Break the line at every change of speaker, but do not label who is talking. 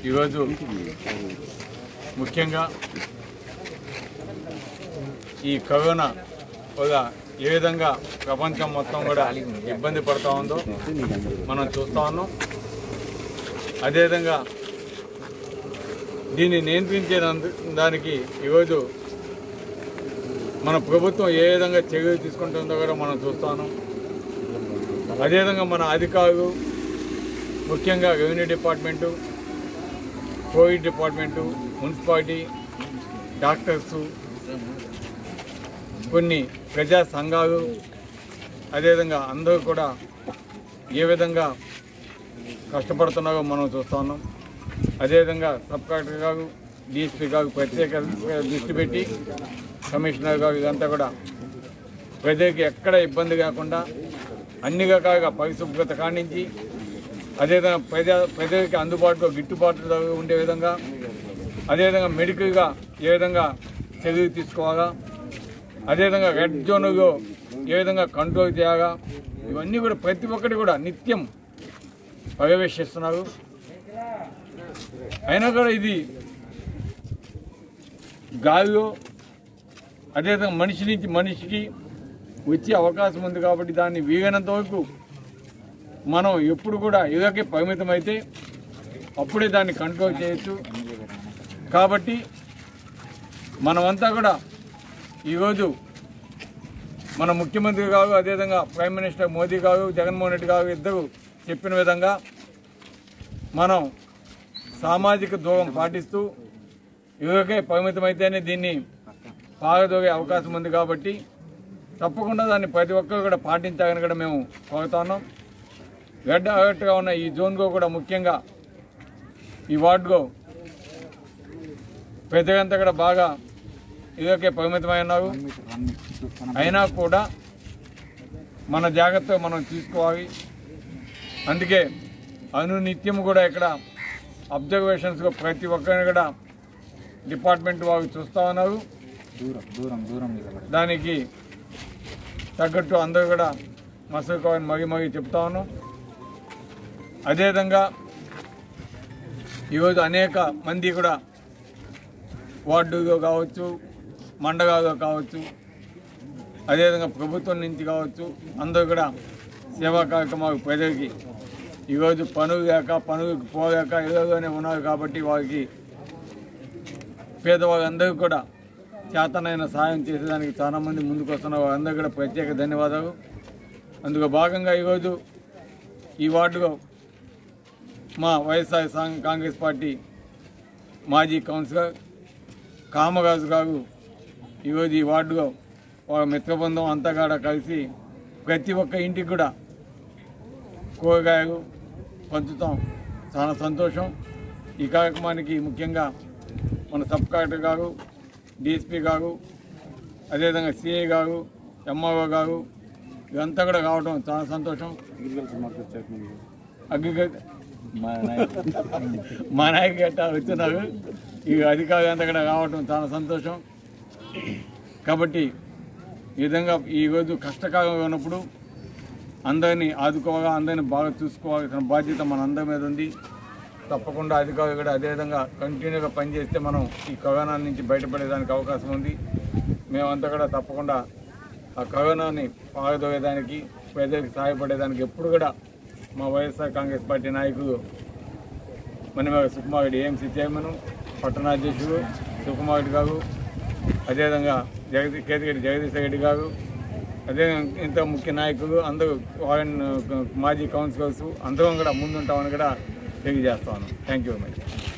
ఈరోజు ముఖ్యంగా ఈ కరోనా వల్ల ఏ విధంగా ప్రపంచం మొత్తం కూడా ఇబ్బంది పడుతూ ఉందో మనం చూస్తూ ఉన్నాం అదేవిధంగా దీన్ని నియంత్రించే దానికి ఈరోజు మన ప్రభుత్వం ఏ విధంగా చర్యలు తీసుకుంటుందో కూడా మనం చూస్తా ఉన్నాం అదేవిధంగా మన అధికారులు ముఖ్యంగా revenue department Covid department municipality doctors కొన్ని ప్రజా సంఘాలు అదేవిధంగా అందరూ కూడా ఏ విధంగా కష్టపడుతున్నారో మనం చూస్తా ఉన్నాం అదేవిధంగా సబ్ కలెక్టర్ గారు డిఎస్పీ గారు ప్రత్యేక దృష్టి పెట్టి కమిషనర్ గారు ఇదంతా కూడా ప్రజలకి ఎక్కడ ఇబ్బంది కాకుండా అన్ని రకాలుగా పరిశుభ్రత కానించి అదేవిధంగా ప్రజా ప్రజలకి అందుబాటులో గిట్టుబాటు ధర ఉండే విధంగా అదేవిధంగా మెడికల్గా ఏ విధంగా చర్యలు తీసుకోవాలా అదేవిధంగా రెడ్ జోన్లో ఏ విధంగా కంట్రోల్ చేయాలా ఇవన్నీ కూడా ప్రతి ఒక్కటి కూడా నిత్యం పర్యవేక్షిస్తున్నారు అయినా కూడా ఇది గాలిలో అదేవిధంగా మనిషి నుంచి మనిషికి వచ్చే అవకాశం ఉంది కాబట్టి దాన్ని వీలైనంత వరకు మనం ఎప్పుడు కూడా ఇదకే పరిమితం అయితే అప్పుడే దాన్ని కంట్రోల్ చేయొచ్చు కాబట్టి మనమంతా కూడా ఈరోజు మన ముఖ్యమంత్రి గారు అదేవిధంగా ప్రైమ్ మినిస్టర్ మోదీ గారు జగన్మోహన్ రెడ్డి గారు ఇద్దరు చెప్పిన విధంగా మనం సామాజిక దూరం పాటిస్తూ ఇదివరకే పరిమితమైతేనే దీన్ని పారదోగే అవకాశం ఉంది కాబట్టి తప్పకుండా దాన్ని ప్రతి ఒక్కరు కూడా పాటించాలని కూడా మేము కోరుతా ఉన్నాం రెడ్ అలర్ట్గా ఉన్న ఈ జోన్లో కూడా ముఖ్యంగా ఈ వార్డులో ప్రజలంతా కూడా బాగా ఇదివరకే పరిమితమై ఉన్నారు అయినా కూడా మన జాగ్రత్త మనం తీసుకోవాలి అందుకే అనునిత్యం కూడా ఇక్కడ అబ్జర్వేషన్స్గా ప్రతి ఒక్కరిని కూడా డిపార్ట్మెంట్ వారు చూస్తూ ఉన్నారు
దూరం దూరం దూరం నిలబడి
దానికి తగ్గట్టు అందరూ కూడా మసలుకోవాలని మగి మగి చెప్తా ఉన్నాం అదేవిధంగా ఈరోజు అనేక మంది కూడా వార్డుగా కావచ్చు మండగాగా కావచ్చు అదేవిధంగా ప్రభుత్వం నుంచి కావచ్చు అందరూ కూడా సేవా కార్యక్రమాలు ప్రజలకి ఈరోజు పనులు లేక పనులకు పోలేక ఏదోనే ఉన్నారు కాబట్టి వారికి పేదవాళ్ళందరికీ కూడా చేతనైన సాయం చేసేదానికి చాలా మంది ముందుకు వస్తున్న వారందరూ కూడా ప్రత్యేక ధన్యవాదాలు అందులో భాగంగా ఈరోజు ఈ వార్డులో మా వైఎస్ఆర్ సాంగ్ కాంగ్రెస్ పార్టీ మాజీ కౌన్సిలర్ కామరాజు గారు ఈరోజు ఈ వార్డులో వాళ్ళ మిత్రబృందం అంతా కూడా కలిసి ప్రతి ఒక్క ఇంటికి కూడా కూరగాయలు పంచుతాం చాలా సంతోషం ఈ కార్యక్రమానికి ముఖ్యంగా మన సబ్ కలెక్టర్ గారు డిఎస్పీ గారు అదేవిధంగా సిఐ గారు ఎంఆర్ఓ గారు ఇదంతా కూడా కావడం చాలా సంతోషం
అగ్రికల్చర్ మార్కెట్ చైర్మన్
అగ్రికల్చర్
మా నాయకుడు
మా నాయకు గట్ట వచ్చినారు ఈ అధికారులు అంతా కూడా రావడం చాలా సంతోషం కాబట్టి ఈ విధంగా ఈరోజు కష్టకాలంగా ఉన్నప్పుడు అందరినీ ఆదుకోవాలా అందరినీ బాగా చూసుకోవాల్సిన బాధ్యత మన అందరి మీద ఉంది తప్పకుండా అధికారులు కూడా అదేవిధంగా కంటిన్యూగా పనిచేస్తే మనం ఈ కరోనా నుంచి బయటపడేదానికి అవకాశం ఉంది మేమంతా కూడా తప్పకుండా ఆ కరోనాని పారదోయేదానికి ప్రజలకు సహాయపడేదానికి ఎప్పుడు కూడా మా వైఎస్ఆర్ కాంగ్రెస్ పార్టీ నాయకులు మణిమేగ సుకుమార్ రెడ్డి ఏఎంసీ చైర్మన్ పట్టణాధ్యక్షుడు సుకుమార్ రెడ్డి గారు అదేవిధంగా జగదీ కేతిరెడ్డి జగదీశ్ రెడ్డి గారు అదేవిధంగా ఇంత ముఖ్య నాయకులు అందరూ వారిని మాజీ కౌన్సిలర్స్ అందరం కూడా ముందుంటామని కూడా తెలియజేస్తాను థ్యాంక్ యూ వెరీ మచ్